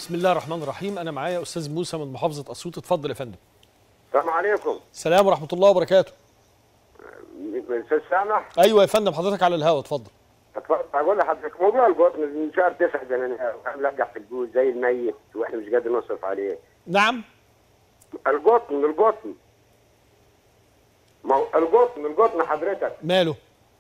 بسم الله الرحمن الرحيم انا معايا استاذ موسى من محافظه اسيوط اتفضل يا فندم السلام عليكم السلام ورحمه الله وبركاته استاذ سامح ايوه يا فندم حضرتك على الهوا اتفضل اتفضل اقول لحضرتك موضوع القطن من شهر تسعة ده انا ملقح في الجوز زي الميت واحنا مش قادر نصرف عليه نعم القطن القطن ما هو القطن القطن حضرتك ماله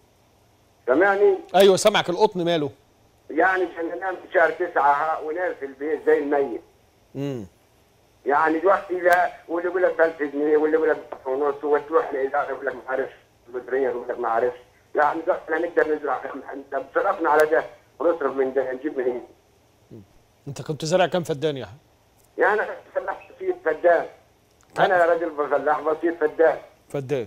سامعني ايوه سامعك القطن ماله يعني عشان ننام في شهر تسعة ونام في البيت زي الميت امم يعني دلوقتي لا واللي يقول لك 1000 جنيه واللي يقول لك 1000 ونص وتروح الاداره يقول لك ما عرفش المديريه يقول لك ما عرفش يعني ده احنا نقدر نزرع طب صرفنا على ده ونصرف من ده نجيب منين؟ انت كنت زارع كام فدان يا أحمد؟ يعني انا فلاح بسيط فدان انا راجل فلاح بسيط فدان فدان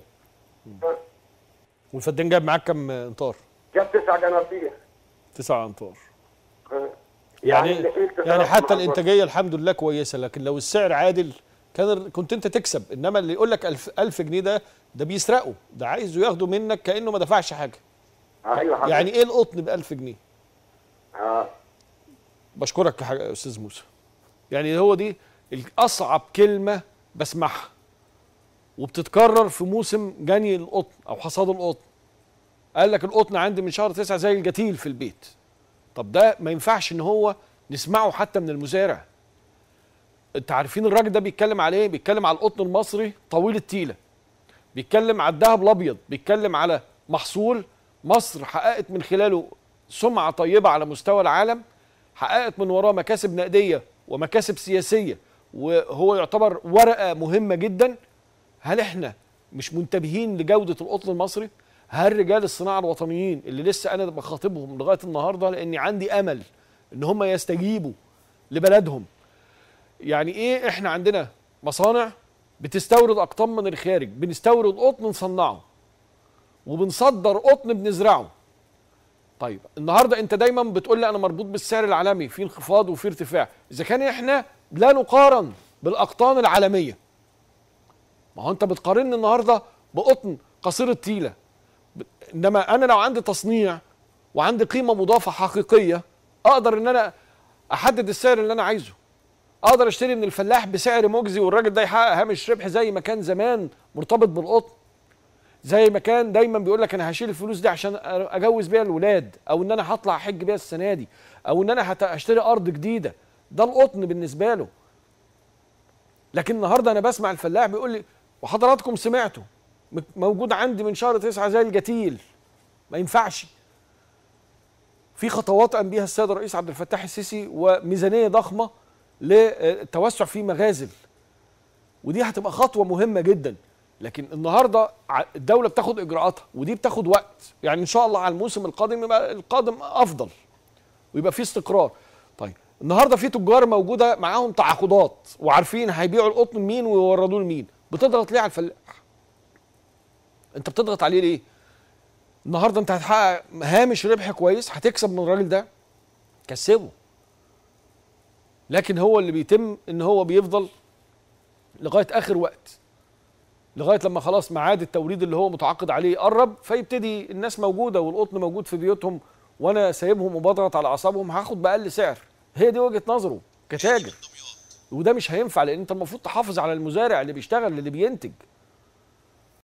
والفدان جاب معاك كام امتار جاب تسع قناطير تسعة امتار يعني يعني اللي حيلته يعني صرف حتى مع الانتاجيه الحمد لله كويسه لكن لو السعر عادل كان كنت انت تكسب انما اللي يقول لك 1000 1000 جنيه ده ده بيسرقه ده عايزه ياخده منك كانه ما دفعش حاجه القطن. ايوه حضرتك. يعني ايه القطن ب 1000 جنيه اه بشكرك يا حاج- يا استاذ موسى يعني هو دي اصعب كلمه بسمعها وبتتكرر في موسم جني القطن او حصاد القطن قال لك القطن عندي من شهر تسعة زي الجتيل في البيت طب ده ما ينفعش ان هو نسمعه حتى من المزارع انت عارفين الراجل ده بيتكلم على ايه بيتكلم على القطن المصري طويل التيله بيتكلم على الذهب الابيض بيتكلم على محصول مصر حققت من خلاله سمعه طيبه على مستوى العالم حققت من وراه مكاسب نقديه ومكاسب سياسيه وهو يعتبر ورقه مهمه جدا هل احنا مش منتبهين لجوده القطن المصري؟ هل رجال الصناعه الوطنيين اللي لسه انا بخاطبهم لغايه النهارده لاني عندي امل ان هم يستجيبوا لبلدهم يعني ايه احنا عندنا مصانع بتستورد اقطان من الخارج بنستورد قطن نصنعه وبنصدر قطن بنزرعه طيب النهارده انت دايما بتقول لي انا مربوط بالسعر العالمي في انخفاض وفي ارتفاع اذا كان احنا لا نقارن بالاقطان العالميه ما هو انت بتقارني النهارده بقطن قصير التيله ب- انما انا لو عندي تصنيع وعندي قيمه مضافه حقيقيه اقدر ان انا احدد السعر اللي انا عايزه اقدر اشتري من الفلاح بسعر مجزي والراجل ده يحقق هامش ربح زي ما كان زمان مرتبط بالقطن زي ما كان دايما بيقول لك انا هشيل الفلوس دي عشان اجوز بيها الولاد او ان انا هطلع احج بيها السنه دي او ان انا هت- هشتري ارض جديده ده القطن بالنسبه له لكن النهارده انا بسمع الفلاح بيقول لي وحضراتكم سمعتوا م- موجود عندي من شهر تسعة زي الجتيل ما ينفعش في خطوات قام بيها السيد الرئيس عبد الفتاح السيسي وميزانيه ضخمه للتوسع في مغازل ودي هتبقى خطوه مهمه جدا لكن النهارده ع- الدوله بتاخد اجراءاتها ودي بتاخد وقت يعني ان شاء الله على الموسم القادم يبقى القادم افضل ويبقى في استقرار طيب النهارده في تجار موجوده معاهم تعاقدات وعارفين هيبيعوا القطن لمين ويوردوه لمين بتضغط ليه على الفلاح انت بتضغط عليه ليه النهارده انت هتحقق هامش ربح كويس هتكسب من الراجل ده كسبه لكن هو اللي بيتم ان هو بيفضل لغايه اخر وقت لغايه لما خلاص ميعاد التوريد اللي هو متعاقد عليه يقرب فيبتدي الناس موجوده والقطن موجود في بيوتهم وانا سايبهم وبضغط على اعصابهم هاخد باقل سعر هي دي وجهه نظره كتاجر وده مش هينفع لان انت المفروض تحافظ على المزارع اللي بيشتغل اللي بينتج